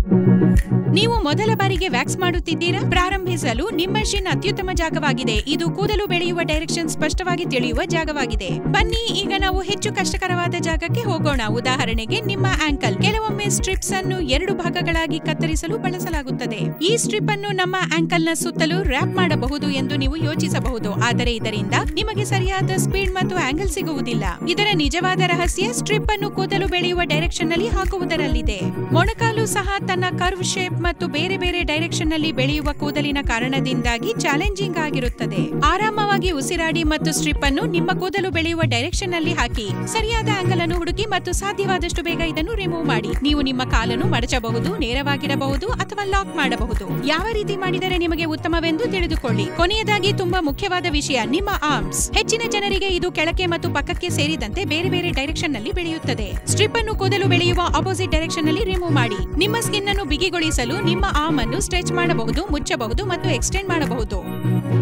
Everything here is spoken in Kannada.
ನೀವು ಮೊದಲ ಬಾರಿಗೆ ವ್ಯಾಕ್ಸ್ ಮಾಡುತ್ತಿದ್ದೀರಾ ಪ್ರಾರಂಭಿಸಲು ನಿಮ್ಮ ಶಿನ್ ಅತ್ಯುತ್ತಮ ಜಾಗವಾಗಿದೆ ಇದು ಕೂದಲು ಬೆಳೆಯುವ ಡೈರೆಕ್ಷನ್ ಸ್ಪಷ್ಟವಾಗಿ ತಿಳಿಯುವ ಜಾಗವಾಗಿದೆ ಬನ್ನಿ ಈಗ ನಾವು ಹೆಚ್ಚು ಕಷ್ಟಕರವಾದ ಜಾಗಕ್ಕೆ ಹೋಗೋಣ ಉದಾಹರಣೆಗೆ ನಿಮ್ಮ ಆಂಕಲ್ ಕೆಲವೊಮ್ಮೆ ಸ್ಟ್ರಿಪ್ಸ್ ಅನ್ನು ಎರಡು ಭಾಗಗಳಾಗಿ ಕತ್ತರಿಸಲು ಬಳಸಲಾಗುತ್ತದೆ ಈ ಸ್ಟ್ರಿಪ್ ಅನ್ನು ನಮ್ಮ ಆಂಕಲ್ ನ ಸುತ್ತಲೂ ರ್ಯಾಪ್ ಮಾಡಬಹುದು ಎಂದು ನೀವು ಯೋಚಿಸಬಹುದು ಆದರೆ ಇದರಿಂದ ನಿಮಗೆ ಸರಿಯಾದ ಸ್ಪೀಡ್ ಮತ್ತು ಆಂಗಲ್ ಸಿಗುವುದಿಲ್ಲ ಇದರ ನಿಜವಾದ ರಹಸ್ಯ ಸ್ಟ್ರಿಪ್ ಅನ್ನು ಕೂದಲು ಬೆಳೆಯುವ ಡೈರೆಕ್ಷನ್ ನಲ್ಲಿ ಹಾಕುವುದರಲ್ಲಿದೆ ಮೊಣಕಾಲು ಸಹ ತನ್ನ ಕರ್ವ್ ಶೇಪ್ ಮತ್ತು ಬೇರೆ ಬೇರೆ ಡೈರೆಕ್ಷನ್ ನಲ್ಲಿ ಬೆಳೆಯುವ ಕೂದಲಿನ ಕಾರಣದಿಂದಾಗಿ ಚಾಲೆಂಜಿಂಗ್ ಆಗಿರುತ್ತದೆ ಆರಾಮವಾಗಿ ಉಸಿರಾಡಿ ಮತ್ತು ಸ್ಟ್ರಿಪ್ ಅನ್ನು ನಿಮ್ಮ ಕೂದಲು ಬೆಳೆಯುವ ಡೈರೆಕ್ಷನ್ ನಲ್ಲಿ ಹಾಕಿ ಸರಿಯಾದ ಆಂಗಲ್ ಅನ್ನು ಹುಡುಕಿ ಮತ್ತು ಸಾಧ್ಯವಾದಷ್ಟು ಬೇಗ ಇದನ್ನು ರಿಮೂವ್ ಮಾಡಿ ನೀವು ನಿಮ್ಮ ಕಾಲನ್ನು ಮಡಚಬಹುದು ನೇರವಾಗಿಡಬಹುದು ಅಥವಾ ಲಾಕ್ ಮಾಡಬಹುದು ಯಾವ ರೀತಿ ಮಾಡಿದರೆ ನಿಮಗೆ ಉತ್ತಮವೆಂದು ತಿಳಿದುಕೊಳ್ಳಿ ಕೊನೆಯದಾಗಿ ತುಂಬಾ ಮುಖ್ಯವಾದ ವಿಷಯ ನಿಮ್ಮ ಆರ್ಮ್ಸ್ ಹೆಚ್ಚಿನ ಜನರಿಗೆ ಇದು ಕೆಳಕ್ಕೆ ಮತ್ತು ಪಕ್ಕಕ್ಕೆ ಸೇರಿದಂತೆ ಬೇರೆ ಬೇರೆ ಡೈರೆಕ್ಷನ್ ನಲ್ಲಿ ಬೆಳೆಯುತ್ತದೆ ಸ್ಟ್ರಿಪ್ ಅನ್ನು ಕೂದಲು ಬೆಳೆಯುವ ಆಪೋಸಿಟ್ ಡೈರೆಕ್ಷನ್ ನಲ್ಲಿ ರಿಮೂವ್ ಮಾಡಿ ನಿಮ್ಮ ಸ್ಕಿನ್ ಅನ್ನು ಬಿಗಿಗೊಳಿಸಲು ನಿಮ್ಮ ಆರ್ಮ್ ಅನ್ನು ಸ್ಟ್ರೆಚ್ ಮಾಡಬಹುದು ಮುಚ್ಚಬಹುದು ಮತ್ತು ಎಕ್ಸ್ಟೆಂಡ್ ಮಾಡಬಹುದು